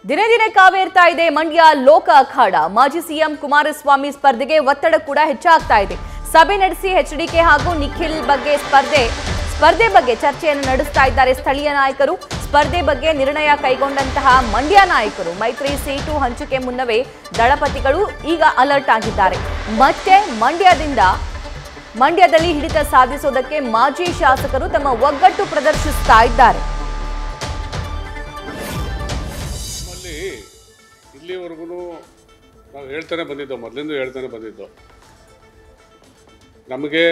ದಿನೇ ದಿನೇ ಕಾವೇರ್ತಾ ಇದೆ ಮಂಡ್ಯ ಲೋಕ ಅಖಾಡ ಮಾಜಿ ಸಿಎಂ ಕುಮಾರಸ್ವಾಮಿ ಸ್ಪರ್ಧೆಗೆ ಒತ್ತಡ ಕೂಡ ಹೆಚ್ಚಾಗ್ತಾ ಇದೆ ಸಭೆ ನಡೆಸಿ ಎಚ್ಡಿಕೆ ಹಾಗೂ ನಿಖಿಲ್ ಬಗ್ಗೆ ಸ್ಪರ್ಧೆ ಸ್ಪರ್ಧೆ ಬಗ್ಗೆ ಚರ್ಚೆಯನ್ನು ನಡೆಸ್ತಾ ಇದ್ದಾರೆ ಸ್ಥಳೀಯ ನಾಯಕರು ಸ್ಪರ್ಧೆ ಬಗ್ಗೆ ನಿರ್ಣಯ ಕೈಗೊಂಡಂತಹ ಮಂಡ್ಯ ನಾಯಕರು ಮೈತ್ರಿ ಸೀಟು ಹಂಚಿಕೆ ಮುನ್ನವೇ ದಳಪತಿಗಳು ಈಗ ಅಲರ್ಟ್ ಆಗಿದ್ದಾರೆ ಮತ್ತೆ ಮಂಡ್ಯದಿಂದ ಮಂಡ್ಯದಲ್ಲಿ ಹಿಡಿತ ಸಾಧಿಸೋದಕ್ಕೆ ಮಾಜಿ ಶಾಸಕರು ತಮ್ಮ ಒಗ್ಗಟ್ಟು ಪ್ರದರ್ಶಿಸ್ತಾ ಇದ್ದಾರೆ ನಮ್ಮಲ್ಲಿ ಇಲ್ಲಿವರೆಗೂ ನಾವು ಹೇಳ್ತಾನೆ ಬಂದಿದ್ದೋ ಮೊದಲಿಂದ ಹೇಳ್ತಾನೆ ಬಂದಿದ್ದೋ ನಮಗೆ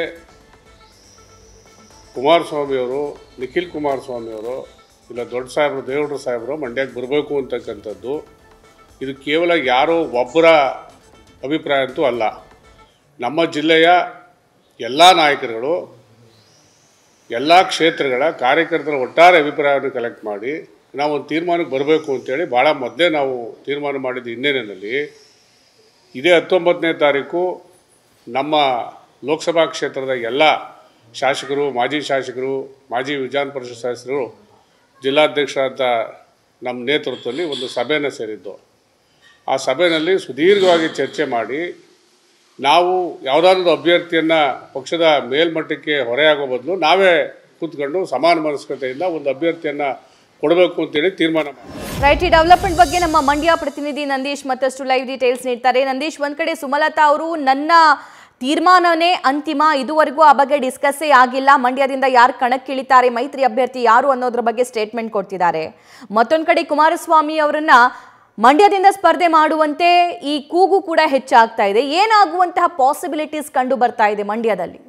ಕುಮಾರಸ್ವಾಮಿಯವರು ನಿಖಿಲ್ ಕುಮಾರಸ್ವಾಮಿಯವರು ಇಲ್ಲ ದೊಡ್ಡ ಸಾಹೇಬರು ದೇವೇಗೌಡ ಸಾಹೇಬರು ಮಂಡ್ಯಕ್ಕೆ ಬರಬೇಕು ಅಂತಕ್ಕಂಥದ್ದು ಇದು ಕೇವಲ ಯಾರೋ ಒಬ್ಬರ ಅಭಿಪ್ರಾಯ ಅಂತೂ ಅಲ್ಲ ನಮ್ಮ ಜಿಲ್ಲೆಯ ಎಲ್ಲ ನಾಯಕರುಗಳು ಎಲ್ಲ ಕ್ಷೇತ್ರಗಳ ಕಾರ್ಯಕರ್ತರ ಒಟ್ಟಾರೆ ಅಭಿಪ್ರಾಯವನ್ನು ಕಲೆಕ್ಟ್ ಮಾಡಿ ನಾವು ಒಂದು ತೀರ್ಮಾನಕ್ಕೆ ಬರಬೇಕು ಅಂತೇಳಿ ಭಾಳ ಮೊದಲೇ ನಾವು ತೀರ್ಮಾನ ಮಾಡಿದ ಹಿನ್ನೆಲೆಯಲ್ಲಿ ಇದೇ ಹತ್ತೊಂಬತ್ತನೇ ತಾರೀಕು ನಮ್ಮ ಲೋಕಸಭಾ ಕ್ಷೇತ್ರದ ಎಲ್ಲ ಶಾಸಕರು ಮಾಜಿ ಶಾಸಕರು ಮಾಜಿ ವಿಧಾನ ಪರಿಷತ್ ಸದಸ್ಯರು ಜಿಲ್ಲಾಧ್ಯಕ್ಷರಾದ ನಮ್ಮ ನೇತೃತ್ವದಲ್ಲಿ ಒಂದು ಸಭೆಯನ್ನು ಸೇರಿದ್ದು ಆ ಸಭೆಯಲ್ಲಿ ಸುದೀರ್ಘವಾಗಿ ಚರ್ಚೆ ಮಾಡಿ ನಾವು ಯಾವುದಾದ್ರೂ ಅಭ್ಯರ್ಥಿಯನ್ನು ಪಕ್ಷದ ಮೇಲ್ಮಟ್ಟಕ್ಕೆ ಹೊರೆಯಾಗೋ ಬದಲು ನಾವೇ ಕೂತ್ಕೊಂಡು ಸಮಾನ ಮನಸ್ಕತೆಯಿಂದ ಒಂದು ಅಭ್ಯರ್ಥಿಯನ್ನು ಕೊಡಬೇಕು ಅಂತೇಳಿ ತೀರ್ಮಾನ ಮಾಡಿ ರೈಟ್ ಈ ಡೆವಲಪ್ಮೆಂಟ್ ಬಗ್ಗೆ ನಮ್ಮ ಮಂಡ್ಯ ಪ್ರತಿನಿಧಿ ನಂದೀಶ್ ಮತ್ತಷ್ಟು ಲೈವ್ ಡೀಟೇಲ್ಸ್ ನೀಡ್ತಾರೆ ನಂದೀಶ್ ಒಂದ್ ಕಡೆ ಸುಮಲತಾ ಅವರು ನನ್ನ ತೀರ್ಮಾನನೇ ಅಂತಿಮ ಇದುವರೆಗೂ ಆ ಬಗ್ಗೆ ಡಿಸ್ಕಸ್ಸೇ ಆಗಿಲ್ಲ ಮಂಡ್ಯದಿಂದ ಯಾರು ಕಣಕ್ಕಿಳಿತಾರೆ ಮೈತ್ರಿ ಅಭ್ಯರ್ಥಿ ಯಾರು ಅನ್ನೋದ್ರ ಬಗ್ಗೆ ಸ್ಟೇಟ್ಮೆಂಟ್ ಕೊಡ್ತಿದ್ದಾರೆ ಮತ್ತೊಂದ್ ಕಡೆ ಕುಮಾರಸ್ವಾಮಿ ಅವರನ್ನ ಮಂಡ್ಯದಿಂದ ಸ್ಪರ್ಧೆ ಮಾಡುವಂತೆ ಈ ಕೂಗು ಕೂಡ ಹೆಚ್ಚಾಗ್ತಾ ಇದೆ ಏನಾಗುವಂತಹ ಪಾಸಿಬಿಲಿಟೀಸ್ ಕಂಡು ಬರ್ತಾ ಇದೆ ಮಂಡ್ಯದಲ್ಲಿ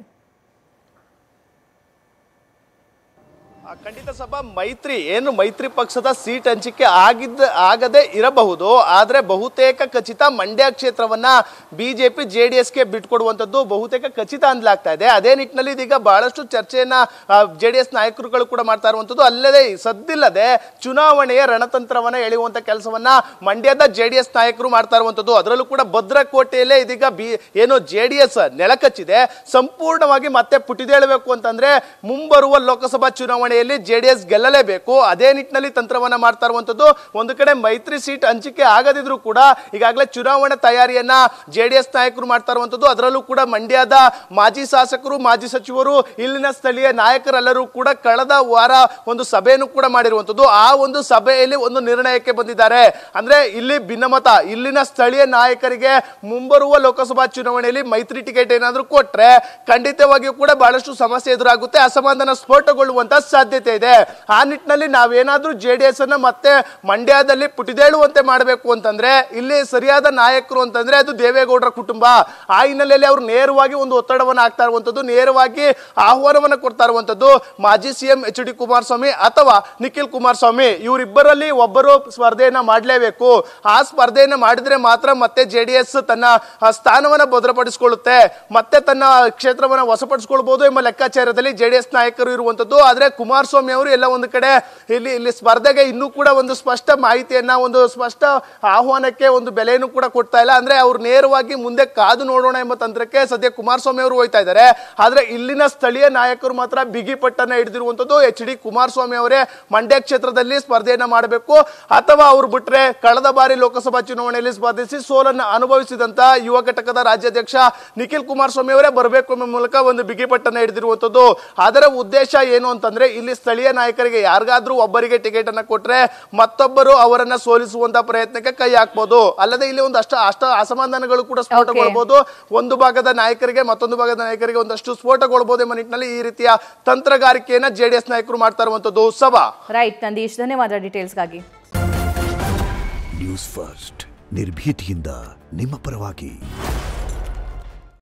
ಆ, ಖಂಡಿತ ಸಭಾ ಮೈತ್ರಿ ಏನು ಮೈತ್ರಿ ಪಕ್ಷದ ಸೀಟ್ ಹಂಚಿಕೆ ಆಗಿದ್ದ ಆಗದೆ ಇರಬಹುದು ಆದರೆ ಬಹುತೇಕ ಖಚಿತ ಮಂಡ್ಯ ಕ್ಷೇತ್ರವನ್ನ ಬಿಜೆಪಿ ಜೆ ಡಿ ಎಸ್ಗೆ ಬಿಟ್ಕೊಡುವಂಥದ್ದು ಬಹುತೇಕ ಖಚಿತ ಅನ್ಲಾಗ್ತಾ ಇದೆ ಅದೇ ನಿಟ್ಟಿನಲ್ಲಿ ಇದೀಗ ಬಹಳಷ್ಟು ಚರ್ಚೆಯನ್ನ ಜೆ ಡಿ ಎಸ್ ನಾಯಕರುಗಳು ಕೂಡ ಮಾಡ್ತಾ ಇರುವಂಥದ್ದು ಅಲ್ಲದೆ ಸದ್ದಿಲ್ಲದೆ ಚುನಾವಣೆಯ ರಣತಂತ್ರವನ್ನ ಎಳೆಯುವಂತ ಕೆಲಸವನ್ನ ಮಂಡ್ಯದ ಜೆ ಡಿ ಎಸ್ ನಾಯಕರು ಮಾಡ್ತಾ ಇರುವಂಥದ್ದು ಅದರಲ್ಲೂ ಕೂಡ ಭದ್ರಕೋಟೆಯಲ್ಲೇ ಇದೀಗ ಬಿ ಏನು ಜೆ ಡಿ ಎಸ್ ನೆಲಕಚ್ಚಿದೆ ಸಂಪೂರ್ಣವಾಗಿ ಮತ್ತೆ ಪುಟಿದೇಳಬೇಕು ಅಂತಂದ್ರೆ ಮುಂಬರುವ ಲೋಕಸಭಾ ಚುನಾವಣೆಯಲ್ಲಿ ಜೆ ಡಿ ಎಸ್ ಗೆಲ್ಲಲೇಬೇಕು ಅದೇ ನಿಟ್ಟಿನಲ್ಲಿ ತಂತ್ರವನ್ನ ಮಾಡ್ತಾ ಇರುವಂತದ್ದು ಒಂದು ಕಡೆ ಮೈತ್ರಿ ಸೀಟ್ ಹಂಚಿಕೆ ಆಗದಿದ್ರು ಕೂಡ ಈಗಾಗಲೇ ಚುನಾವಣೆ ತಯಾರಿಯನ್ನ ಜೆ ಡಿ ಎಸ್ ನಾಯಕರು ಮಾಡ್ತಾ ಇರುವಂತದ್ದು ಅದರಲ್ಲೂ ಕೂಡ ಮಂಡ್ಯದ ಮಾಜಿ ಶಾಸಕರು ಮಾಜಿ ಸಚಿವರು ಇಲ್ಲಿನ ಸ್ಥಳೀಯ ನಾಯಕರೆಲ್ಲರೂ ಕೂಡ ಕಳೆದ ವಾರ ಒಂದು ಸಭೆಯನ್ನು ಕೂಡ ಮಾಡಿರುವಂತದ್ದು ಆ ಒಂದು ಸಭೆಯಲ್ಲಿ ಒಂದು ನಿರ್ಣಯಕ್ಕೆ ಬಂದಿದ್ದಾರೆ ಅಂದ್ರೆ ಇಲ್ಲಿ ಭಿನ್ನಮತ ಇಲ್ಲಿನ ಸ್ಥಳೀಯ ನಾಯಕರಿಗೆ ಮುಂಬರುವ ಲೋಕಸಭಾ ಚುನಾವಣೆಯಲ್ಲಿ ಮೈತ್ರಿ ಟಿಕೆಟ್ ಏನಾದ್ರೂ ಕೊಟ್ರೆ ಖಂಡಿತವಾಗಿಯೂ ಕೂಡ ಬಹಳಷ್ಟು ಸಮಸ್ಯೆ ಎದುರಾಗುತ್ತೆ ಅಸಮಾಧಾನ ಸ್ಫೋಟಗೊಳ್ಳುವಂತ ಸಾಧ್ಯತೆ ಇದೆ ಆ ನಿಟ್ಟಿನಲ್ಲಿ ನಾವೇನಾದ್ರೂ ಜೆ ಡಿ ಎಸ್ ಅನ್ನ ಮತ್ತೆ ಮಂಡ್ಯದಲ್ಲಿ ಪುಟಿದೇಳುವಂತೆ ಮಾಡಬೇಕು ಅಂತಂದ್ರೆ ಇಲ್ಲಿ ಸರಿಯಾದ ನಾಯಕರು ಅಂತಂದ್ರೆ ಅದು ದೇವೇಗೌಡರ ಕುಟುಂಬ ಆ ಹಿನ್ನೆಲೆಯಲ್ಲಿ ಅವರು ನೇರವಾಗಿ ಒಂದು ಒತ್ತಡವನ್ನು ಹಾಕ್ತಾ ಇರುವಂತದ್ದು ನೇರವಾಗಿ ಆಹ್ವಾನವನ್ನು ಕೊಡ್ತಾ ಇರುವಂತದ್ದು ಮಾಜಿ ಸಿಎಂ ಎಚ್ ಡಿ ಕುಮಾರಸ್ವಾಮಿ ಅಥವಾ ನಿಖಿಲ್ ಕುಮಾರಸ್ವಾಮಿ ಇವರಿಬ್ಬರಲ್ಲಿ ಒಬ್ಬರು ಸ್ಪರ್ಧೆಯನ್ನ ಮಾಡಲೇಬೇಕು ಆ ಸ್ಪರ್ಧೆಯನ್ನ ಮಾಡಿದ್ರೆ ಮಾತ್ರ ಮತ್ತೆ ಜೆ ಡಿ ಎಸ್ ತನ್ನ ಆ, ಸ್ಥಾನವನ್ನ ಭದ್ರಪಡಿಸಿಕೊಳ್ಳುತ್ತೆ ಮತ್ತೆ ತನ್ನ ಕ್ಷೇತ್ರವನ್ನ ವಶಪಡಿಸಿಕೊಳ್ಬಹುದು ಎಂಬ ಲೆಕ್ಕಾಚಾರದಲ್ಲಿ ಜೆ ಡಿ ಎಸ್ ನಾಯಕರು ಇರುವಂತದ್ದು ಆದ್ರೆ ಕುಮಾರಸ್ವಾಮಿ ಅವರು ಎಲ್ಲ ಒಂದು ಕಡೆ ಇಲ್ಲಿ ಇಲ್ಲಿ ಸ್ಪರ್ಧೆಗೆ ಇನ್ನೂ ಕೂಡ ಒಂದು ಸ್ಪಷ್ಟ ಮಾಹಿತಿಯನ್ನ ಒಂದು ಸ್ಪಷ್ಟ ಆಹ್ವಾನಕ್ಕೆ ಒಂದು ಬೆಲೆಯನ್ನು ಕೂಡ ಕೊಡ್ತಾ ಇಲ್ಲ ಅಂದ್ರೆ ಅವ್ರು ನೇರವಾಗಿ ಮುಂದೆ ಕಾದು ನೋಡೋಣ ಎಂಬ ತಂತ್ರಕ್ಕೆ ಸದ್ಯ ಕುಮಾರಸ್ವಾಮಿ ಅವರು ಹೋಯ್ತಾ ಇದ್ದಾರೆ ಆದ್ರೆ ಇಲ್ಲಿನ ಸ್ಥಳೀಯ ನಾಯಕರು ಮಾತ್ರ ಬಿಗಿ ಪಟ್ಟನ್ನ ಹಿಡಿದಿರುವಂತದ್ದು ಎಚ್ ಡಿ ಕುಮಾರಸ್ವಾಮಿ ಅವರೇ ಮಂಡ್ಯ ಕ್ಷೇತ್ರದಲ್ಲಿ ಸ್ಪರ್ಧೆಯನ್ನ ಮಾಡಬೇಕು ಅಥವಾ ಅವ್ರು ಬಿಟ್ರೆ ಕಳೆದ ಬಾರಿ ಲೋಕಸಭಾ ಚುನಾವಣೆಯಲ್ಲಿ ಸ್ಪರ್ಧಿಸಿ ಸೋಲನ್ನು ಅನುಭವಿಸಿದಂತ ಯುವ ಘಟಕದ ರಾಜ್ಯಾಧ್ಯಕ್ಷ ನಿಖಿಲ್ ಕುಮಾರಸ್ವಾಮಿ ಅವರೇ ಬರಬೇಕು ಎಂಬ ಮೂಲಕ ಒಂದು ಬಿಗಿ ಪಟ್ಟನ್ನ ಹಿಡಿದಿರುವಂತದ್ದು ಅದರ ಉದ್ದೇಶ ಏನು ಅಂತಂದ್ರೆ ಇಲ್ಲಿ ಸ್ಥಳೀಯ ನಾಯಕರಿಗೆ ಯಾರಿಗಾದ್ರೂ ಒಬ್ಬರಿಗೆ ಟಿಕೆಟ್ ಅನ್ನ ಕೊಟ್ರೆ ಮತ್ತೊಬ್ಬರು ಅವರನ್ನ ಸೋಲಿಸುವಂತ ಪ್ರಯತ್ನಕ್ಕೆ ಕೈ ಹಾಕ್ಬೋದು ಅಲ್ಲದೆ ಇಲ್ಲಿ ಒಂದು ಅಷ್ಟ ಅಷ್ಟ ಅಸಮಾಧಾನಗಳು ಕೂಡ ಸ್ಫೋಟಗೊಳ್ಬಹುದು ಒಂದು ಭಾಗದ ನಾಯಕರಿಗೆ ಮತ್ತೊಂದು ಭಾಗದ ನಾಯಕರಿಗೆ ಒಂದಷ್ಟು ಸ್ಫೋಟಗೊಳ್ಬಹುದು ಎಂಬ ನಿಟ್ಟಿನಲ್ಲಿ ಈ ರೀತಿಯ ತಂತ್ರಗಾರಿಕೆಯನ್ನ ಜೆಡಿಎಸ್ ನಾಯಕರು ಮಾಡ್ತಾ ಇರುವಂತದ್ದು ಸಭಾ ರೈಟ್ ನಂದೀಶ್ ಧನ್ಯವಾದ ಡೀಟೇಲ್ಸ್ಗಾಗಿ ನ್ಯೂಸ್ ಫಸ್ಟ್ ನಿರ್ಭೀತಿಯಿಂದ ನಿಮ್ಮ ಪರವಾಗಿ